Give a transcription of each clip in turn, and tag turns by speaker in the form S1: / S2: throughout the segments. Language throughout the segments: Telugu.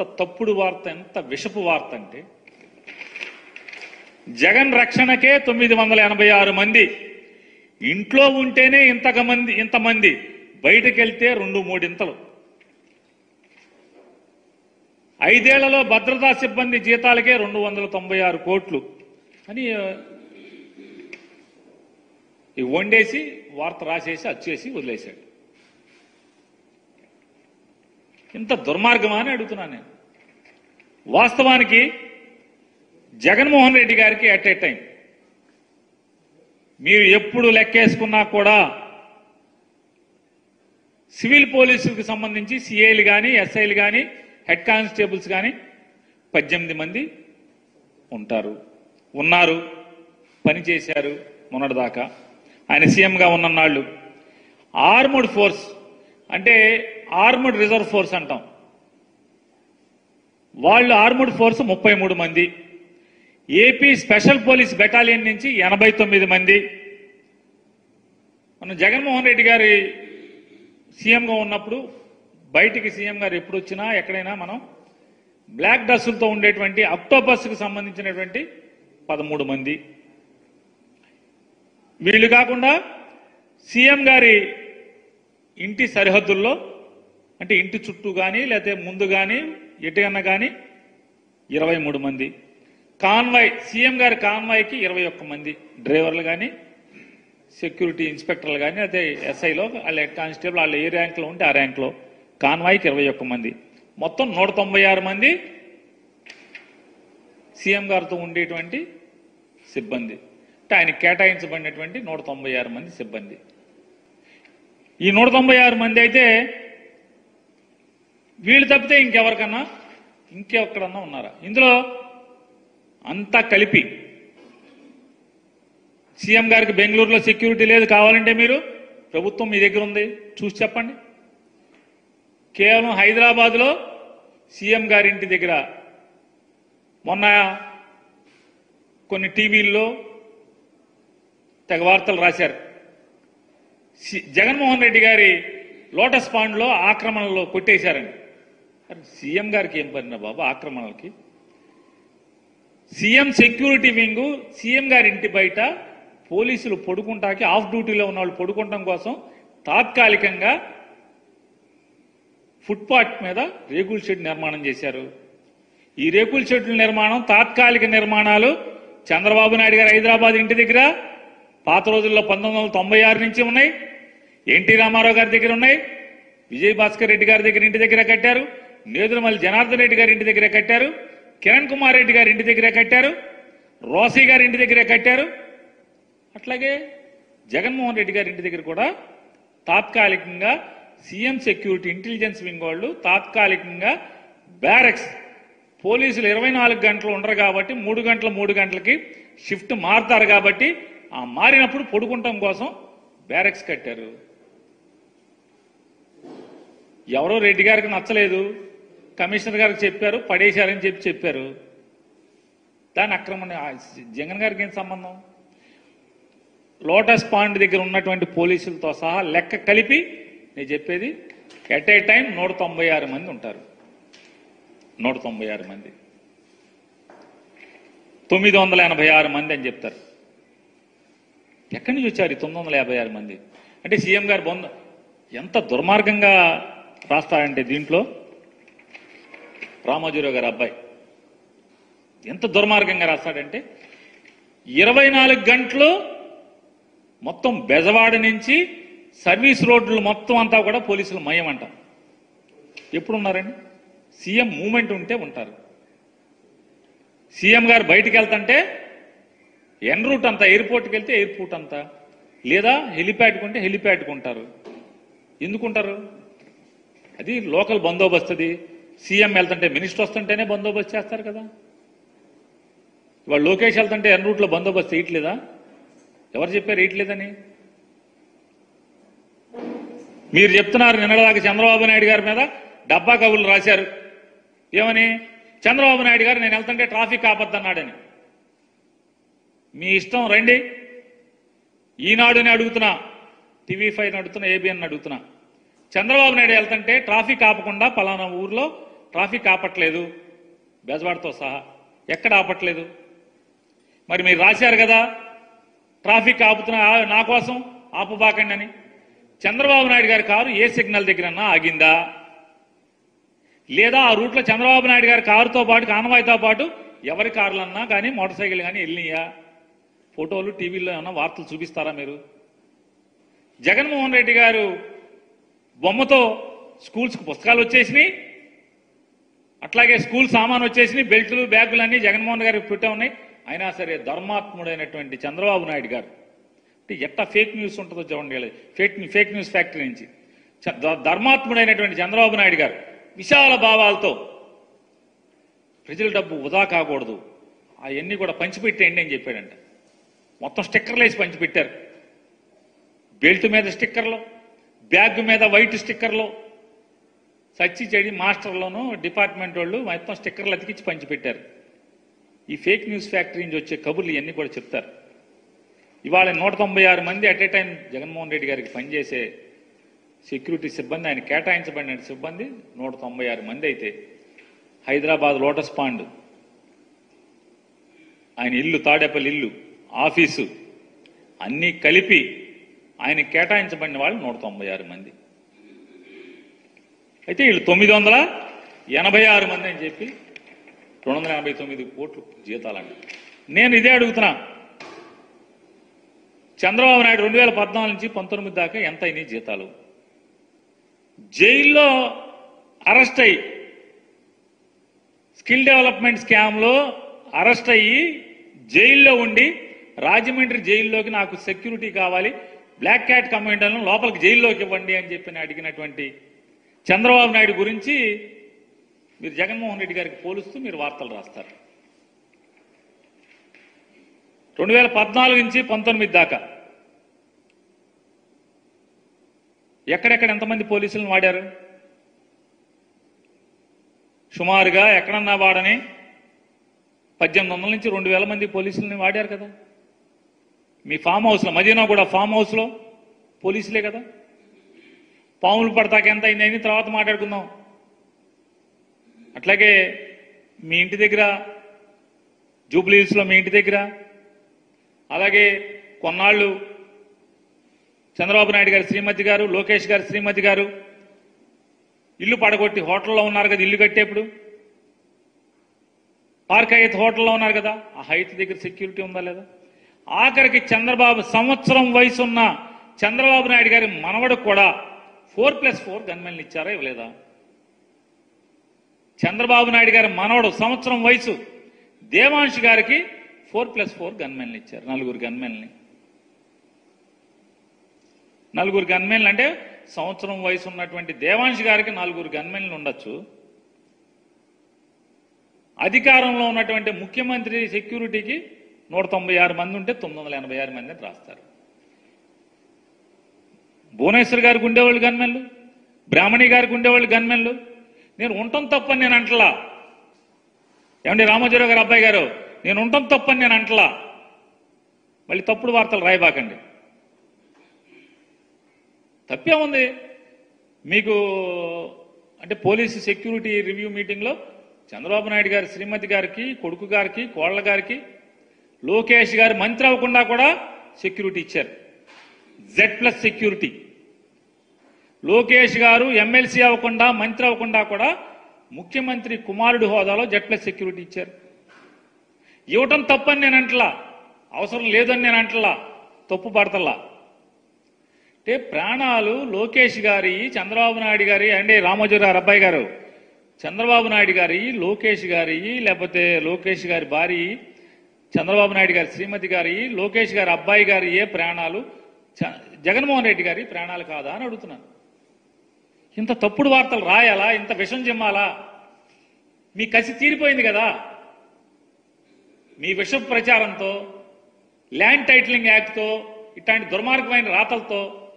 S1: తప్పుడు వార్త ఎంత విషపు వార్త అంటే జగన్ రక్షణకే తొమ్మిది వందల ఎనభై ఆరు మంది ఇంట్లో ఉంటేనే ఇంతక మంది ఇంతమంది బయటకు వెళ్తే రెండు మూడింతలు ఐదేళ్లలో భద్రతా సిబ్బంది జీతాలకే రెండు వందల తొంభై ఆరు కోట్లు అని ఆ, ఇవి వండేసి వార్త రాసేసి అచ్చేసి వదిలేశాడు ఇంత దుర్మార్గమా అని అడుగుతున్నాను నేను వాస్తవానికి జగన్మోహన్ రెడ్డి గారికి అట్ ఏ టైం మీరు ఎప్పుడు లెక్కేసుకున్నా కూడా సివిల్ పోలీసులకు సంబంధించి సిఐలు కానీ ఎస్ఐలు కానీ హెడ్ కానిస్టేబుల్స్ కానీ పద్దెనిమిది మంది ఉంటారు ఉన్నారు పనిచేశారు మొన్నటిదాకా ఆయన సీఎంగా ఉన్ననాళ్ళు ఆర్మడ్ ఫోర్స్ అంటే ఆర్మడ్ రిజర్వ్ ఫోర్స్ అంటాం వాళ్ళు ఆర్మడ్ ఫోర్స్ ముప్పై మూడు మంది ఏపీ స్పెషల్ పోలీస్ బెటాలియన్ నుంచి ఎనభై తొమ్మిది మంది మన జగన్మోహన్ రెడ్డి గారి సీఎంగా ఉన్నప్పుడు బయటికి సీఎం గారు ఎప్పుడు వచ్చినా ఎక్కడైనా మనం బ్లాక్ డ్రెస్సులతో ఉండేటువంటి అక్టోపస్కి సంబంధించినటువంటి పదమూడు మంది వీళ్ళు కాకుండా సీఎం గారి ఇంటి సరిహద్దుల్లో అంటే ఇంటి చుట్టూ కానీ లేకపోతే ముందు కానీ ఎటుకన్నా కానీ ఇరవై మూడు మంది కాన్వాయ్ సీఎం గారి కాన్వాయ్కి ఇరవై ఒక్క మంది డ్రైవర్లు కానీ సెక్యూరిటీ ఇన్స్పెక్టర్లు కానీ అదే ఎస్ఐలో వాళ్ళ హెడ్ కానిస్టేబుల్ వాళ్ళ ఏ ర్యాంక్లో ఉంటే ఆ ర్యాంక్లో కాన్వాయ్కి ఇరవై ఒక్క మంది మొత్తం నూట తొంభై ఆరు మంది సీఎం గారితో ఉండేటువంటి సిబ్బంది అంటే ఆయన కేటాయించబడినటువంటి నూట తొంభై ఆరు మంది సిబ్బంది ఈ నూట తొంభై ఆరు మంది అయితే వీళ్ళు తప్పితే ఇంకెవరికన్నా ఇంకెక్కడన్నా ఉన్నారా ఇందులో అంతా కలిపి సీఎం గారికి బెంగళూరులో సెక్యూరిటీ లేదు కావాలంటే మీరు ప్రభుత్వం మీ దగ్గర ఉంది చూసి చెప్పండి కేవలం హైదరాబాద్లో సీఎం గారి ఇంటి దగ్గర మొన్న కొన్ని టీవీల్లో తెగ వార్తలు రాశారు సి- జగన్మోహన్ రెడ్డి గారి లోటస్ పాండ్లో ఆక్రమణలో కొట్టేశారని అరే సీఎం గారికి ఏం పడిన బాబు ఆక్రమణలకి సీఎం సెక్యూరిటీ వింగ్ సీఎం గారి ఇంటి బయట పోలీసులు పడుకుంటాకి ఆఫ్ డ్యూటీలో ఉన్న వాళ్ళు పడుకుంటాం కోసం తాత్కాలికంగా ఫుట్పాత్ మీద రేకుల షెడ్ నిర్మాణం చేశారు ఈ రేకుల షెడ్ల నిర్మాణం తాత్కాలిక నిర్మాణాలు చంద్రబాబు నాయుడు గారు హైదరాబాద్ ఇంటి దగ్గర పాత రోజుల్లో పంతొమ్మిది వందల తొంభై ఆరు నుంచి ఉన్నాయి ఎన్టీ రామారావు గారి దగ్గర ఉన్నాయి విజయ్ భాస్కర్ రెడ్డి గారి దగ్గర ఇంటి దగ్గర కట్టారు నేదురుమల్లి జనార్దన్ రెడ్డి గారి ఇంటి దగ్గర కట్టారు కిరణ్ కుమార్ రెడ్డి గారి ఇంటి దగ్గర కట్టారు రోసీ గారి ఇంటి దగ్గర కట్టారు అట్లాగే జగన్మోహన్ రెడ్డి గారి ఇంటి దగ్గర కూడా తాత్కాలికంగా సీఎం సెక్యూరిటీ ఇంటెలిజెన్స్ వింగ్ వాళ్ళు తాత్కాలికంగా బ్యారక్స్ పోలీసులు ఇరవై నాలుగు గంటలు ఉండరు కాబట్టి మూడు గంటల మూడు గంటలకి షిఫ్ట్ మారుతారు కాబట్టి ఆ మారినప్పుడు పడుకుంటాం కోసం బ్యారక్స్ కట్టారు ఎవరో రెడ్డి గారికి నచ్చలేదు కమిషనర్ గారికి చెప్పారు పడేశారని చెప్పి చెప్పారు దాని అక్రమణ ఆ జగన్ గారికి ఏం సంబంధం లోటస్ పాండ్ దగ్గర ఉన్నటువంటి పోలీసులతో సహా లెక్క కలిపి నేను చెప్పేది ఎట్ ఏ టైం నూట తొంభై ఆరు మంది ఉంటారు నూట తొంభై ఆరు మంది తొమ్మిది వందల ఎనభై ఆరు మంది అని చెప్తారు ఎక్కడి నుంచి వచ్చారు ఈ తొమ్మిది వందల యాభై ఆరు మంది అంటే సీఎం గారు బొంద ఎంత దుర్మార్గంగా రాస్తారంటే దీంట్లో రామోజీరావు గారి అబ్బాయి ఎంత దుర్మార్గంగా రాస్తాడంటే ఇరవై నాలుగు గంటలు మొత్తం బెజవాడ నుంచి సర్వీస్ రోడ్లు మొత్తం అంతా కూడా పోలీసులు మయం అంట ఎప్పుడు ఉన్నారండి సీఎం మూమెంట్ ఉంటే ఉంటారు సీఎం గారు బయటికి వెళ్తుంటే ఎన్ రూట్ అంతా ఎయిర్పోర్ట్కి వెళ్తే ఎయిర్పోర్ట్ అంతా లేదా హెలిప్యాడ్కి ఉంటే హెలిప్యాడ్కి ఉంటారు ఎందుకుంటారు అది లోకల్ బందోబస్తు అది సీఎం వెళ్తుంటే మినిస్టర్ వస్తుంటేనే బందోబస్తు చేస్తారు కదా ఇవాళ లోకేష్ వెళ్తుంటే ఎన్ రూట్లో బందోబస్తు వేయట్లేదా ఎవరు చెప్పారు వేయట్లేదని మీరు చెప్తున్నారు నిన్నటిదాకా చంద్రబాబు నాయుడు గారి మీద డబ్బా కబుర్లు రాశారు ఏమని చంద్రబాబు నాయుడు గారు నేను వెళ్తుంటే ట్రాఫిక్ ఆపద్దన్నాడని మీ ఇష్టం రండి ఈనాడుని అడుగుతున్నా టీవీ ఫైవ్ అడుగుతున్నా ఏబిఎన్ అడుగుతున్నా చంద్రబాబు నాయుడు వెళ్తుంటే ట్రాఫిక్ ఆపకుండా పలానా ఊర్లో ట్రాఫిక్ ఆపట్లేదు బెజవాడతో సహా ఎక్కడ ఆపట్లేదు మరి మీరు రాశారు కదా ట్రాఫిక్ ఆపుతున్న ఆ- నా కోసం ఆపబాకండి అని చంద్రబాబు నాయుడు గారి కారు ఏ సిగ్నల్ దగ్గరన్నా ఆగిందా లేదా ఆ రూట్లో చంద్రబాబు నాయుడు గారి కారుతో పాటు కాన్వాయ్తో పాటు ఎవరి కార్లన్నా కానీ మోటార్ సైకిల్ కానీ వెళ్ళినాయా ఫోటోలు టీవీలో ఏమన్నా వార్తలు చూపిస్తారా మీరు జగన్మోహన్ రెడ్డి గారు బొమ్మతో స్కూల్స్కి పుస్తకాలు వచ్చేసినాయి అట్లాగే స్కూల్ సామాన్ వచ్చేసినాయి బెల్టులు బ్యాగులు అన్ని జగన్మోహన్ గారికి పెట్టే ఉన్నాయి అయినా సరే ధర్మాత్ముడైనటువంటి చంద్రబాబు నాయుడు గారు అంటే ఎట్లా ఫేక్ న్యూస్ ఉంటుందో చూడండి ఫేక్ ఫేక్ న్యూస్ ఫ్యాక్టరీ నుంచి చ- ధ- ధర్మాత్ముడైనటువంటి చంద్రబాబు నాయుడు గారు విశాల భావాలతో ప్రజల డబ్బు వృధా కాకూడదు అవన్నీ కూడా పంచిపెట్టేయండి అని చెప్పాడంట మొత్తం స్టిక్కర్లు వేసి పంచిపెట్టారు బెల్ట్ మీద స్టిక్కర్లు బ్యాగ్ మీద వైట్ స్టిక్కర్లు సచ్చి చెడి మాస్టర్లోను డిపార్ట్మెంట్ వాళ్ళు మొత్తం స్టిక్కర్లు అతికించి పంచిపెట్టారు ఈ ఫేక్ న్యూస్ ఫ్యాక్టరీ నుంచి వచ్చే కబుర్లు ఇవన్నీ కూడా చెప్తారు ఇవాళ నూట తొంభై ఆరు మంది at a time Jaganmohan Reddy గారికి పనిచేసే సెక్యూరిటీ సిబ్బంది ఆయన కేటాయించబడిన సిబ్బంది నూట తొంభై ఆరు మంది అయితే హైదరాబాద్ లోటస్ పాండ్ ఆయన ఇల్లు తాడేపల్లి ఇల్లు ఆఫీసు అన్నీ కలిపి ఆయన కేటాయించబడిన వాళ్ళు నూట తొంభై ఆరు మంది అయితే వీళ్ళు తొమ్మిది వందల ఎనభై ఆరు మంది అని చెప్పి రెండు వందల ఎనభై తొమ్మిది కోట్లు జీతాలండి నేను ఇదే అడుగుతున్నా చంద్రబాబు నాయుడు రెండు వేల పద్నాలుగు నుంచి పంతొమ్మిది దాకా ఎంత అయినాయి జీతాలు జైల్లో అరెస్ట్ అయ్యి స్కిల్ డెవలప్మెంట్ స్కామ్లో అరెస్ట్ అయ్యి జైల్లో ఉండి రాజమండ్రి జైల్లోకి నాకు సెక్యూరిటీ కావాలి బ్లాక్ క్యాట్ కమాండర్లను లోపలికి జైల్లోకి ఇవ్వండి అని చెప్పి నేను అడిగినటువంటి చంద్రబాబు నాయుడు గురించి మీరు జగన్మోహన్ రెడ్డి గారికి పోలుస్తూ మీరు వార్తలు రాస్తారు రెండు వేల పద్నాలుగు నుంచి పంతొమ్మిది దాకా ఎక్కడెక్కడ ఎంతమంది పోలీసులను వాడారు సుమారుగా ఎక్కడన్నా వాడని పద్దెనిమిది వందల నుంచి రెండు వేల మంది పోలీసులని వాడారు కదా మీ ఫామ్ హౌస్లో మదీనా కూడా ఫామ్ హౌస్లో పోలీసులే కదా పాములు పడతాక ఎంత అయింది అని తర్వాత మాట్లాడుకుందాం అట్లాగే మీ ఇంటి దగ్గర జూబ్లీహిల్స్లో మీ ఇంటి దగ్గర అలాగే కొన్నాళ్ళు చంద్రబాబు నాయుడు గారి శ్రీమతి గారు లోకేష్ గారి శ్రీమతి గారు ఇల్లు పడగొట్టి హోటల్లో ఉన్నారు కదా ఇల్లు కట్టేప్పుడు పార్క్ హైత్ హోటల్లో ఉన్నారు కదా ఆ హైత్ దగ్గర సెక్యూరిటీ ఉందా లేదా ఆఖరికి చంద్రబాబు సంవత్సరం వయసు ఉన్న చంద్రబాబు నాయుడు గారి మనవడు కూడా ఫోర్ ప్లస్ ఫోర్ గన్మెన్లు ఇచ్చారా ఇవ్వలేదా చంద్రబాబు నాయుడు గారి మనవడు సంవత్సరం వయసు దేవాంశ్ గారికి ఫోర్ ప్లస్ ఫోర్ గన్మెన్లు ఇచ్చారు నలుగురు గన్మెన్లని నలుగురు గన్మెన్లు అంటే సంవత్సరం వయసు ఉన్నటువంటి దేవాంశ్ గారికి నలుగురు గన్మెన్లు ఉండొచ్చు అధికారంలో ఉన్నటువంటి ముఖ్యమంత్రి సెక్యూరిటీకి నూట తొంభై ఆరు మంది ఉంటే తొమ్మిది వందల ఎనభై ఆరు మంది అని రాస్తారు భువనేశ్వర్ గారికి ఉండేవాళ్ళు గన్మెన్లు బ్రాహ్మణి గారికి ఉండేవాళ్ళు గన్మెన్లు నేను ఉండటం తప్పని నేను అంటలా ఏమండి రామోజీరావు గారు అబ్బాయి గారు నేను ఉండటం తప్పని నేను అంటలా మళ్ళీ తప్పుడు వార్తలు రాయబాకండి తప్పే ఉంది మీకు అంటే పోలీసు సెక్యూరిటీ రివ్యూ మీటింగ్లో చంద్రబాబు నాయుడు గారి శ్రీమతి గారికి కొడుకు గారికి కోళ్ల గారికి లోకేష్ గారు మంత్రి అవ్వకుండా కూడా సెక్యూరిటీ ఇచ్చారు జెడ్ ప్లస్ సెక్యూరిటీ లోకేష్ గారు ఎమ్మెల్సీ అవ్వకుండా మంత్రి అవ్వకుండా కూడా ముఖ్యమంత్రి కుమారుడు హోదాలో జెడ్ ప్లస్ సెక్యూరిటీ ఇచ్చారు ఇవ్వటం తప్పని నేను అంటలా అవసరం లేదని నేను అంటలా తప్పు పడతల్లా అంటే ప్రాణాలు లోకేష్ గారి చంద్రబాబు నాయుడు గారి అంటే రామోజీరావు గారి అబ్బాయి గారు చంద్రబాబు నాయుడు గారి లోకేష్ గారి లేకపోతే లోకేష్ గారి భార్య చంద్రబాబు నాయుడు గారి శ్రీమతి గారి లోకేష్ గారి అబ్బాయి గారి ఏ ప్రాణాలు చ- జగన్మోహన్ రెడ్డి గారి ప్రాణాలు కాదా అని అడుగుతున్నాను ఇంత తప్పుడు వార్తలు రాయాలా ఇంత విషం చిమ్మాలా మీ కసి తీరిపోయింది కదా మీ విష ప్రచారంతో ల్యాండ్ టైటిలింగ్ యాక్ట్తో ఇట్లాంటి దుర్మార్గమైన రాతలతో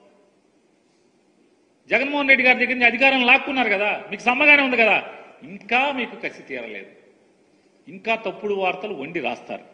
S1: జగన్మోహన్ రెడ్డి గారి దగ్గర నుంచి అధికారం లాక్కున్నారు కదా మీకు సమ్మగానే ఉంది కదా ఇంకా మీకు కసి తీరలేదు ఇంకా తప్పుడు వార్తలు వండి రాస్తారు